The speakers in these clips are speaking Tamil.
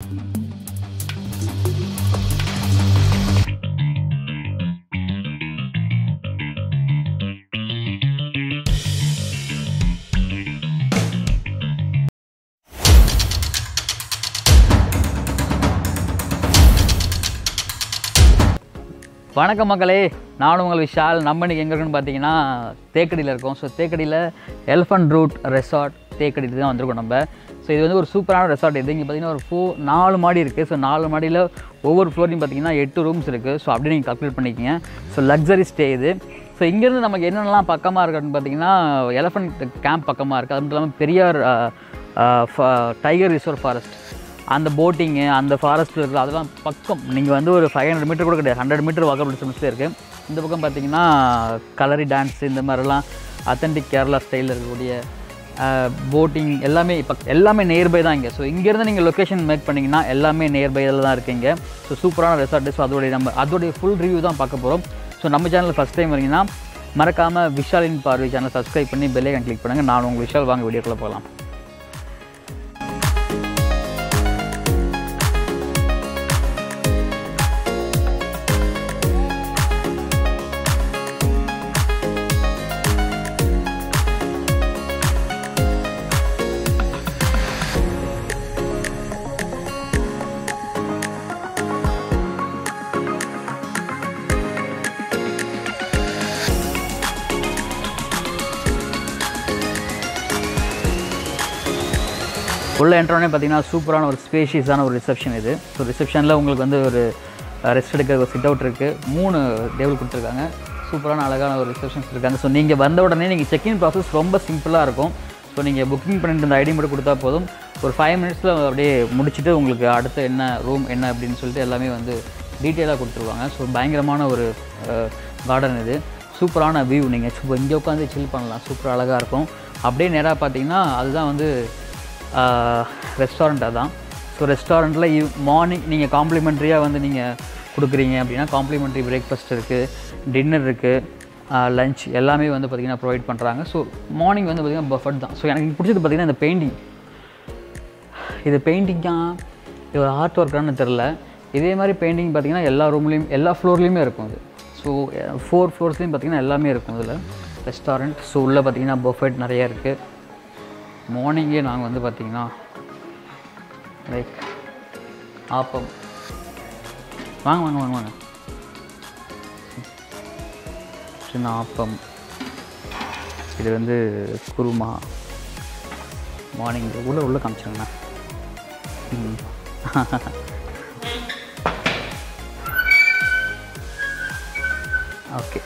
வணக்கம் மக்களே நானும் உங்கள் விஷால் நம்ம இன்னைக்கு எங்கே இருக்குன்னு பார்த்தீங்கன்னா தேக்கடியில் இருக்கோம் ஸோ தேக்கடியில் எலிஃபண்ட் ரூட் ரெசார்ட் தேக்கடிக்கு தான் வந்திருக்கோம் நம்ம ஸோ இது வந்து ஒரு சூப்பரான ரெசார்ட் இது இங்கே பார்த்தீங்கன்னா ஒரு ஃபோ நாலு மாடி இருக்குது ஸோ நாலு மாடியில் ஒவ்வொரு ஃப்ளோர்லையும் பார்த்தீங்கன்னா எட்டு ரூம்ஸ் இருக்குது ஸோ அப்படி நீங்கள் கல்குலேட் பண்ணிக்கங்க ஸோ லக்ஸரி ஸ்டே இது ஸோ இங்கேருந்து நமக்கு என்னென்னலாம் பக்கமாக இருக்குன்னு பார்த்தீங்கன்னா எலஃபண்ட் கேம்ப் பக்கமாக இருக்குது அது மட்டும் இல்லாமல் பெரியார் டைகர் ரிசர்வ் ஃபாரஸ்ட் அந்த போட்டிங்கு அந்த ஃபாரஸ்ட்டில் இருக்குது அதெல்லாம் பக்கம் நீங்கள் வந்து ஒரு ஃபைவ் ஹண்ட்ரட் மீட்டர் கூட கிடையாது ஹண்ட்ரட் மீட்டர் வாக்கபிள் டிஸ்டன்ஸில் இருக்குது இந்த பக்கம் பார்த்தீங்கன்னா கலரி டான்ஸ் இந்த மாதிரிலாம் அத்தன்டிக் கேரளா ஸ்டைலில் இருக்கக்கூடிய போட்டிங் எல்லாமே இப்போ எல்லாமே நியர்பை தான் இங்கே ஸோ இங்கேருந்து நீங்கள் லொக்கேஷன் மேக் பண்ணிங்கன்னா எல்லாமே நியர்பை இதில் தான் இருக்கீங்க ஸோ சூப்பரான ரெசார்ட்டு ஸோ அதோடைய நம்ம அதோடைய ஃபுல் ரிவ்யூ தான் பார்க்க போகிறோம் ஸோ நம்ம சேனலில் ஃபஸ்ட் டைம் வரீங்கன்னா மறக்காமல் விஷாலின் பார்வை சேனல் சப்ஸ்கிரைப் பண்ணி பெல்லைக்கன் கிளிக் பண்ணுங்கள் நான் உங்கள் விஷால் வாங்க வீடியோக்குள்ளே போகலாம் உள்ளே என்ட்ரோனே பார்த்தீங்கன்னா சூப்பரான ஒரு ஸ்பேஷியஸான ஒரு ரிசப்ஷன் இது ஸோ ரிசப்ஷனில் உங்களுக்கு வந்து ஒரு ரெஸ்ட் எடுக்க ஒரு சிட் அவுட் இருக்குது மூணு டேபிள் கொடுத்துருக்காங்க சூப்பரான அழகான ஒரு ரிசப்ஷன்ஸ் இருக்காங்க ஸோ நீங்கள் வந்த உடனே நீங்கள் செக்இன் ப்ராசஸ் ரொம்ப சிம்பிளாக இருக்கும் ஸோ நீங்கள் புக்கிங் பண்ணிட்டு இந்த ஐடி மட்டும் கொடுத்தா போதும் ஒரு ஃபைவ் மினிட்ஸில் அப்படியே முடிச்சுட்டு உங்களுக்கு அடுத்து என்ன ரூம் என்ன அப்படின்னு சொல்லிட்டு எல்லாமே வந்து டீட்டெயிலாக கொடுத்துருவாங்க ஸோ பயங்கரமான ஒரு கார்டன் இது சூப்பரான வியூ நீங்கள் சூப்பர் இங்கே உட்காந்து சில் பண்ணலாம் சூப்பர் அழகாக இருக்கும் அப்படியே நேராக பார்த்தீங்கன்னா அதுதான் வந்து ரெஸ்டாரண்ட் அதான் ஸோ ரெஸ்டாரண்ட்டில் இவ் மார்னிங் நீங்கள் காம்ப்ளிமெண்ட்ரியாக வந்து நீங்கள் கொடுக்குறீங்க அப்படின்னா காம்ப்ளிமெண்ட்ரி பிரேக்ஃபாஸ்ட் இருக்குது டின்னர் இருக்குது லஞ்ச் எல்லாமே வந்து பார்த்திங்கன்னா ப்ரொவைட் பண்ணுறாங்க ஸோ மார்னிங் வந்து பார்த்திங்கன்னா பஃபட் தான் ஸோ எனக்கு பிடிச்சது பார்த்திங்கன்னா இந்த பெயிண்டிங் இது பெயிண்டிங்கா இது ஒரு ஆர்ட் ஒர்க்கானு தெரில இதே மாதிரி பெயிண்டிங் பார்த்திங்கன்னா எல்லா ரூம்லேயும் எல்லா ஃப்ளோர்லேயுமே இருக்கும் இது ஸோ ஃபோர் ஃப்ளோர்ஸ்லேயும் பார்த்திங்கன்னா எல்லாமே இருக்கும் இதில் ரெஸ்டாரண்ட் ஸோ உள்ளே பார்த்திங்கன்னா பஃபெட் நிறையா இருக்குது மார்னிங்கே நாங்கள் வந்து பார்த்திங்கன்னா லைக் ஆப்பம் வாங்க வாங்க வாங்க வாங்க சின்ன ஆப்பம் இது வந்து குருமா மார்னிங் உள்ளே உள்ளே காமிச்சிருங்கண்ணா ம் ஓகே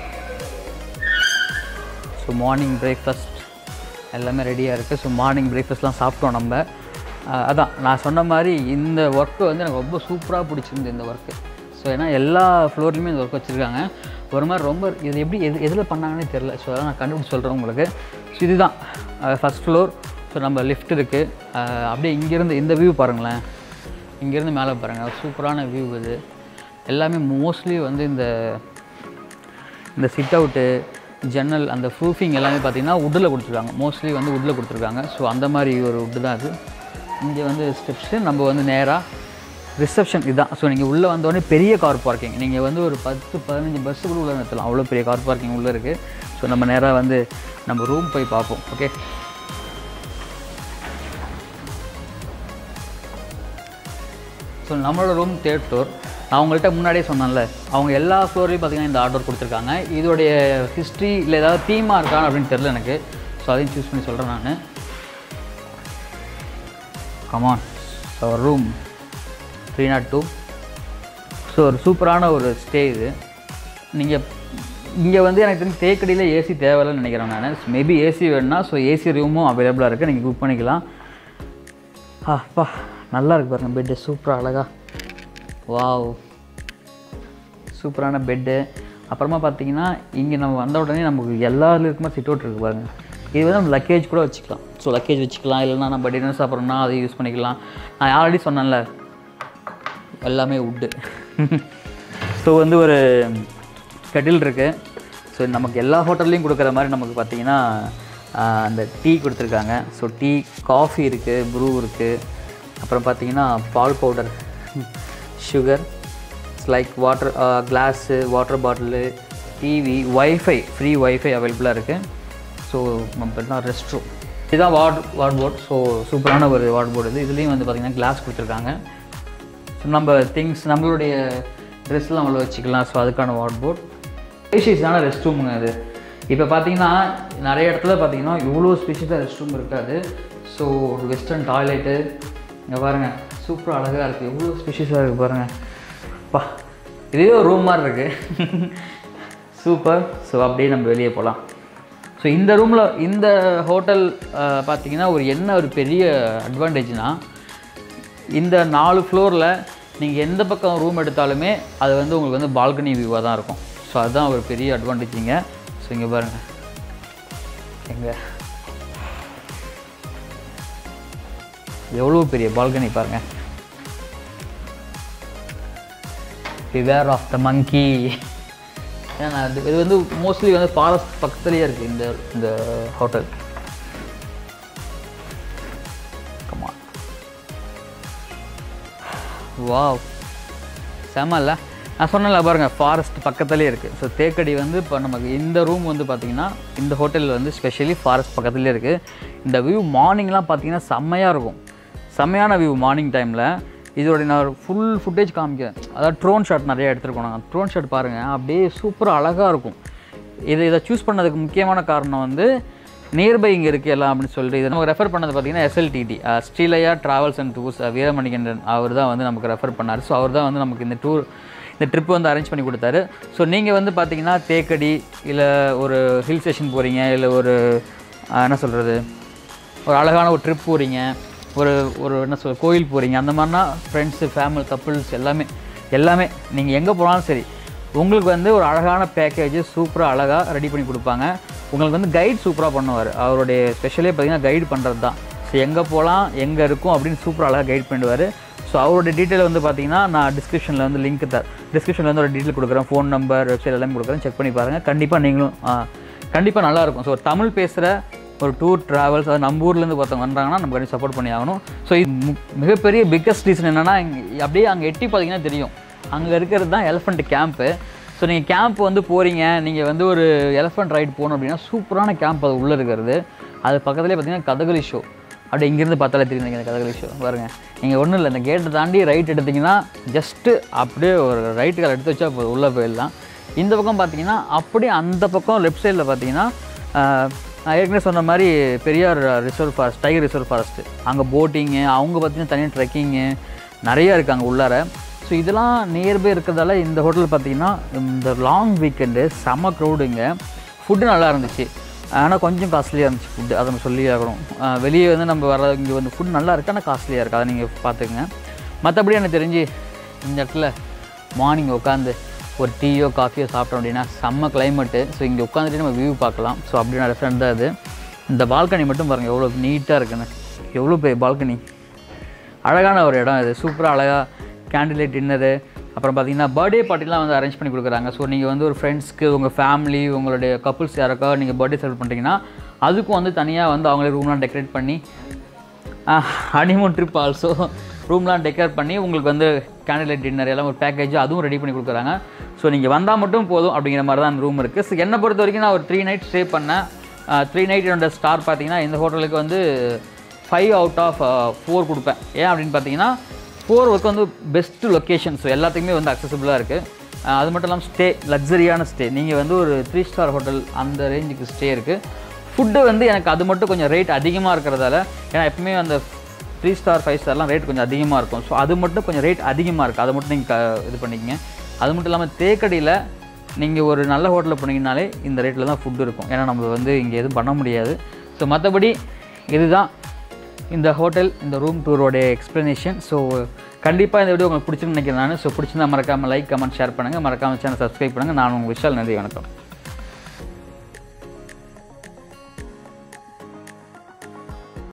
ஸோ மார்னிங் பிரேக்ஃபாஸ்ட் எல்லாமே ரெடியாக இருக்குது ஸோ மார்னிங் பிரேக்ஃபாஸ்ட்லாம் சாப்பிட்டோம் நம்ம அஹ் அதான் நான் சொன்ன மாதிரி இந்த ஒர்க்கு வந்து எனக்கு ரொம்ப சூப்பராக பிடிச்சிருந்து இந்த ஒர்க்கு ஸோ ஏன்னா எல்லா ஃப்ளோர்லேயுமே இந்த ஒர்க் வச்சுருக்காங்க ஒரு மாதிரி ரொம்ப இது எப்படி எது எதில் பண்ணாங்கன்னே தெரில ஸோ அதான் நான் கண்டுபிடிச்சி சொல்கிறேன் உங்களுக்கு ஸோ இதுதான் ஃபஸ்ட் ஃப்ளோர் ஸோ நம்ம லிஃப்ட் இருக்குது அப்படியே இங்கேருந்து இந்த வியூ பாருங்களேன் இங்கேருந்து மேலே பாருங்கள் சூப்பரான வியூ இது எல்லாமே மோஸ்ட்லி வந்து இந்த இந்த சிட் அவுட்டு ஜன்னல் அந்த ப்ரூஃபிங் எல்லாமே பார்த்தீங்கன்னா வுட்டில் கொடுத்துருக்காங்க மோஸ்ட்லி வந்து வுட்டில் கொடுத்துருக்காங்க ஸோ அந்த மாதிரி ஒரு வுட்டு தான் அது இங்கே வந்து ஸ்டெப்ஸு நம்ம வந்து நேராக ரிசப்ஷன் இதுதான் ஸோ நீங்கள் உள்ளே வந்தோடனே பெரிய கார் பார்க்கிங் நீங்கள் வந்து ஒரு பத்து பதினஞ்சு பஸ்ஸு கூட உள்ளே நிறுத்தலாம் அவ்வளோ பெரிய கார் பார்க்கிங் உள்ளே இருக்குது ஸோ நம்ம நேராக வந்து நம்ம ரூம் போய் பார்ப்போம் ஓகே ஸோ நம்மளோட ரூம் தேர்ட் ஃப்ளோர் நான் உங்கள்கிட்ட முன்னாடியே சொன்னேன்ல அவங்க எல்லா ஃப்ளோர்லேயும் பார்த்தீங்கன்னா இந்த ஆர்டர் கொடுத்துருக்காங்க இதோடைய ஹிஸ்ட்ரி இல்லை ஏதாவது தீமாக இருக்கான்னு அப்படின்னு தெரில எனக்கு ஸோ அதையும் சூஸ் பண்ணி சொல்கிறேன் நான் come on our room three nought two so ஒரு சூப்பரான ஒரு ஸ்டே இது நீங்கள் இங்கே வந்து எனக்கு தெரிஞ்சு தேக்கடியில் ஏசி தேவையில்லைன்னு நினைக்கிறேன் நான் மேபி ஏசி வேணும்னா ஸோ ஏசி ரூமும் அவைலபிளாக இருக்குது நீங்கள் புக் பண்ணிக்கலாம் அப்பா நல்லா இருக்கு பாருங்கள் பெட்டு சூப்பராக அழகா வாவ் சூப்பரான பெட்டு அப்புறமா பார்த்தீங்கன்னா இங்கே நம்ம வந்த உடனே நமக்கு எல்லாருக்கும் இருக்குமா சிட் அவுட் இருக்குது பாருங்கள் இது வந்து நம்ம லக்கேஜ் கூட வச்சுக்கலாம் ஸோ லக்கேஜ் வச்சுக்கலாம் இல்லைன்னா நம்ம டின்னர் சாப்பிட்றோம்னா அதை யூஸ் பண்ணிக்கலாம் நான் ஆல்ரெடி சொன்னேன்ல எல்லாமே உட்டு ஸோ வந்து ஒரு கெட்டில் இருக்குது ஸோ நமக்கு எல்லா ஹோட்டல்லையும் கொடுக்குற மாதிரி நமக்கு பார்த்தீங்கன்னா ஆஹ், அந்த டீ கொடுத்துருக்காங்க ஸோ டீ காஃபி இருக்குது ப்ரூ இருக்குது அப்புறம் பார்த்தீங்கன்னா பால் powder sugar like water glass water bottle TV wifi free wifi அவைலபிளாக இருக்குது ஸோ நம்ம ரெஸ்ட் ரூம் இதுதான் வார்ட் வார்ட்போர்ட் ஸோ சூப்பரான ஒரு வார்ட்போர்டு இது இதுலேயும் வந்து பார்த்திங்கன்னா கிளாஸ் கொடுத்துருக்காங்க ஸோ நம்ம திங்ஸ் நம்மளுடைய ட்ரெஸ்லாம் அவ்வளோ வச்சுக்கலாம் ஸோ அதுக்கான வார்ட்போர்ட் ஸ்பேஷியஸான ரெஸ்ட் ரூமுங்க அது இப்போ பார்த்தீங்கன்னா நிறைய இடத்துல பார்த்தீங்கன்னா இவ்வளோ ஸ்பேஷியஸாக ரெஸ்ட் ரூம் இருக்காது ஸோ வெஸ்டர்ன் டாய்லெட்டு இங்கே பாருங்கள் சூப்பர் அழகாக இருக்குது எவ்வளோ ஸ்பேஷியஸாக இருக்குது பாருங்கள் பா இதே ஒரு ரூம் மாதிரி இருக்குது சூப்பர் ஸோ அப்படியே நம்ம வெளியே போகலாம் ஸோ இந்த ரூமில் இந்த ஹோட்டல் பார்த்தீங்கன்னா ஒரு என்ன ஒரு பெரிய அட்வான்டேஜ்னால் இந்த நாலு ஃப்ளோரில் நீங்கள் எந்த பக்கம் ரூம் எடுத்தாலுமே அது வந்து உங்களுக்கு வந்து பால்கனி வியூவாக தான் இருக்கும் ஸோ அதுதான் ஒரு பெரிய அட்வான்டேஜிங்க ஸோ இங்கே பாருங்கள் எங்கே எவ்வளோ பெரிய பால்கனி பாருங்கள் பிவேர் ஆஃப் த மங்கி ஏன்னா இது இது வந்து மோஸ்ட்லி வந்து ஃபாரஸ்ட் பக்கத்துலேயே இருக்குது இந்த இந்த ஹோட்டல் கமா வாவ் செம இல்லை நான் சொன்னல பாருங்கள் ஃபாரஸ்ட் பக்கத்துலேயே இருக்குது ஸோ தேக்கடி வந்து இப்போ நமக்கு இந்த ரூம் வந்து பார்த்திங்கன்னா இந்த ஹோட்டலில் வந்து ஸ்பெஷலி ஃபாரஸ்ட் பக்கத்துலேயே இருக்குது இந்த வியூ மார்னிங்லாம் பார்த்தீங்கன்னா செம்மையாக இருக்கும் செம்மையான வியூ மார்னிங் டைமில் இதோட நான் ஃபுல் ஃபுட்டேஜ் காமிக்கிறேன் அதாவது ட்ரோன் ஷாட் நிறைய எடுத்துருக்கோம் நாங்கள் ட்ரோன் ஷாட் பாருங்கள் அப்படியே சூப்பராக அழகாக இருக்கும் இது இதை சூஸ் பண்ணதுக்கு முக்கியமான காரணம் வந்து நியர்பை இங்கே இருக்குது எல்லாம் அப்படின்னு சொல்லிட்டு இதை நமக்கு ரெஃபர் பண்ணது பார்த்தீங்கன்னா SLTT Srilaya travels and tours Veeramanikandan அவர் தான் வந்து நமக்கு ரெஃபர் பண்ணார் ஸோ அவர் தான் வந்து நமக்கு இந்த டூர் இந்த ட்ரிப் வந்து அரேஞ்ச் பண்ணி கொடுத்தாரு ஸோ நீங்கள் வந்து பார்த்தீங்கன்னா தேக்கடி இல்லை ஒரு ஹில் ஸ்டேஷன் போகிறீங்க இல்லை ஒரு ஆஹ், என்ன சொல்கிறது ஒரு அழகான ஒரு ட்ரிப் போகிறீங்க ஒரு ஒரு என்ன சொல் கோயில் போகிறீங்க அந்த மாதிரினா ஃப்ரெண்ட்ஸு ஃபேமிலி கப்புள்ஸ் எல்லாமே எல்லாமே நீங்கள் எங்கே போனாலும் சரி உங்களுக்கு வந்து ஒரு அழகான பேக்கேஜ் சூப்பராக அழகாக ரெடி பண்ணி கொடுப்பாங்க உங்களுக்கு வந்து கைட் சூப்பராக பண்ணுவார் அவருடைய ஸ்பெஷலே பார்த்தீங்கன்னா கைடு பண்ணுறது தான் ஸோ எங்கே போகலாம் எங்கே இருக்கும் அப்படின்னு சூப்பராக அழகாக கைட் பண்ணுவார் ஸோ அவருடைய டீட்டெயில் வந்து பார்த்தீங்கன்னா நான் டிஸ்கிரிப்ஷனில் வந்து லிங்க் தர் டிஸ்கிரிப்ஷனில் வந்து ஒரு டீட்டெயில் கொடுக்குறேன் ஃபோன் நம்பர் வெப்சைட் எல்லாமே கொடுக்குறேன் செக் பண்ணி பாருங்கள் கண்டிப்பாக நீங்களும் கண்டிப்பாக நல்லாயிருக்கும் ஸோ தமிழ் பேசுகிற ஒரு டூர் ட்ராவல்ஸ் அது நம்ம ஊர்லேருந்து ஒருத்தவங்க வந்தாங்கன்னா நம்ம கண்டிப்பாக சப்போர்ட் பண்ணி ஆகணும் ஸோ இது மு- மிகப்பெரிய பிக்கஸ்ட் ரீசன் என்னென்னா அப்படியே அங்கே எட்டி பார்த்தீங்கன்னா தெரியும் அங்கே இருக்கிறது தான் எலஃபண்ட் கேம்ப்பு ஸோ நீங்கள் கேம்ப் வந்து போகிறீங்க நீங்கள் வந்து ஒரு எலஃபண்ட் ரைட் போகணும் அப்படின்னா சூப்பரான கேம்ப் அது உள்ளே இருக்கிறது அது பக்கத்துலேயே பார்த்தீங்கன்னா கதகளி ஷோ அப்படி இங்கேருந்து பார்த்தாலே தெரியும் இந்த கதகளி ஷோ பாருங்க நீங்கள் ஒன்றும் இல்லை இந்த கேட்டை தாண்டி ரைட் எடுத்தீங்கன்னா ஜஸ்ட்டு அப்படியே ஒரு ரைட்டு கால் எடுத்து வச்சா போதும் உள்ளே போயிடலாம் இந்த பக்கம் பார்த்தீங்கன்னா அப்படியே அந்த பக்கம் லெஃப்ட் சைடில் பார்த்தீங்கன்னா ஆஹ், நான் ஏற்கனவே சொன்ன மாதிரி Periyar reserve forest tiger reserve forest அங்கே போட்டிங்கு அவங்க பார்த்தீங்கன்னா தனியாக ட்ரெக்கிங்கு நிறையா இருக்குது அங்கே உள்ளார ஸோ இதெல்லாம் நியர்பை இருக்கிறதால இந்த ஹோட்டல் பார்த்தீங்கன்னா இந்த லாங் வீக்கெண்டு செம்ம க்ரௌடுங்க ஃபுட்டு நல்லா இருந்துச்சு ஆனால் கொஞ்சம் காஸ்ட்லியாக இருந்துச்சு ஃபுட்டு அதை நம்ம சொல்லி ஆகணும் ஆஹ் வெளியே வந்து நம்ம வர இங்கே வந்து ஃபுட் நல்லா இருக்கு ஆனால் காஸ்ட்லியாக இருக்குது அதை நீங்கள் பார்த்துக்குங்க மற்றபடி எனக்கு தெரிஞ்சு இந்த இடத்துல மார்னிங் உட்காந்து ஒரு டீயோ காஃபியோ சாப்பிட்டோம் அப்படின்னா செம்ம கிளைமேட்டு ஸோ இங்கே உட்காந்துட்டு நம்ம வியூ பார்க்கலாம் ஸோ அப்படியான ரெஸ்டாரண்ட் தான் அது இந்த பால்கனி மட்டும் பாருங்கள் எவ்வளோ நீட்டாக இருக்குன்னு எவ்வளோ பெரிய பால்கனி அழகான ஒரு இடம் இது சூப்பராக அழகாக கேண்டில் லைட் டின்னரு அப்புறம் பார்த்தீங்கன்னா பர்த்டே பார்ட்டிலாம் வந்து அரேஞ்ச் பண்ணி கொடுக்குறாங்க ஸோ நீங்கள் வந்து ஒரு ஃப்ரெண்ட்ஸ்க்கு உங்கள் ஃபேமிலி உங்களுடைய கப்புள்ஸ் யாருக்கா நீங்கள் பர்த்டே செலிப்ரேட் பண்ணுறீங்கன்னா அதுக்கும் வந்து தனியாக வந்து அவங்களே ரூம்லாம் டெக்கரேட் பண்ணி ஹனிமூன் ட்ரிப் ஆல்சோ ரூம்லாம் டெக்கரேட் பண்ணி உங்களுக்கு வந்து கேண்டில் லைட் டின்னர் எல்லாம் ஒரு பேக்கேஜ் அதுவும் ரெடி பண்ணி கொடுக்குறாங்க ஸோ நீங்கள் வந்தால் மட்டும் போதும் அப்படிங்கிற மாதிரி தான் அந்த ரூம் இருக்குது ஸோ என்னை பொறுத்த வரைக்கும் நான் ஒரு த்ரீ நைட் ஸ்டே பண்ணேன் த்ரீ நைட் என்னோட ஸ்டார் பார்த்தீங்கன்னா இந்த ஹோட்டலுக்கு வந்து ஃபைவ் அவுட் ஆஃப் ஃபோர் கொடுப்பேன் ஏன் அப்படின்னு பார்த்தீங்கன்னா ஃபோர் ஒர்க் வந்து பெஸ்ட் லொக்கேஷன் ஸோ எல்லாத்துக்குமே வந்து அக்சசபிளாக இருக்குது அது மட்டும் இல்லாமல் ஸ்டே லக்ஸரியான ஸ்டே நீங்கள் வந்து ஒரு த்ரீ ஸ்டார் ஹோட்டல் அந்த ரேஞ்சுக்கு ஸ்டே இருக்குது ஃபுட்டு வந்து எனக்கு அது மட்டும் கொஞ்சம் ரேட் அதிகமாக இருக்கிறதால ஏன்னா எப்பவுமே அந்த த்ரீ ஸ்டார் ஃபைவ் ஸ்டார்லாம் ரேட் கொஞ்சம் அதிகமாக இருக்கும் ஸோ அது மட்டும் கொஞ்சம் ரேட் அதிகமாக இருக்குது அதை மட்டும் நீங்கள் இது பண்ணிக்கங்க அது மட்டும் இல்லாமல் தேக்கடியில் நீங்கள் ஒரு நல்ல ஹோட்டலில் போனீங்கனாலே இந்த ரேட்டில் தான் ஃபுட் இருக்கும் ஏன்னா நம்ம வந்து இங்கே எதுவும் பண்ண முடியாது ஸோ மற்றபடி இதுதான் இந்த ஹோட்டல் இந்த ரூம் டூரோடைய எக்ஸ்ப்ளனேஷன் ஸோ கண்டிப்பாக இந்த வீடியோ உங்களுக்கு பிடிச்சிருந்து நினைக்கிறேன் நான் ஸோ பிடிச்சிருந்தா மறக்காமல் லைக் கமெண்ட் ஷேர் பண்ணுங்கள் மறக்காமல் சேனல் சப்ஸ்கிரைப் பண்ணுங்கள் நான் உங்கள் விஷால் நன்றி வணக்கம்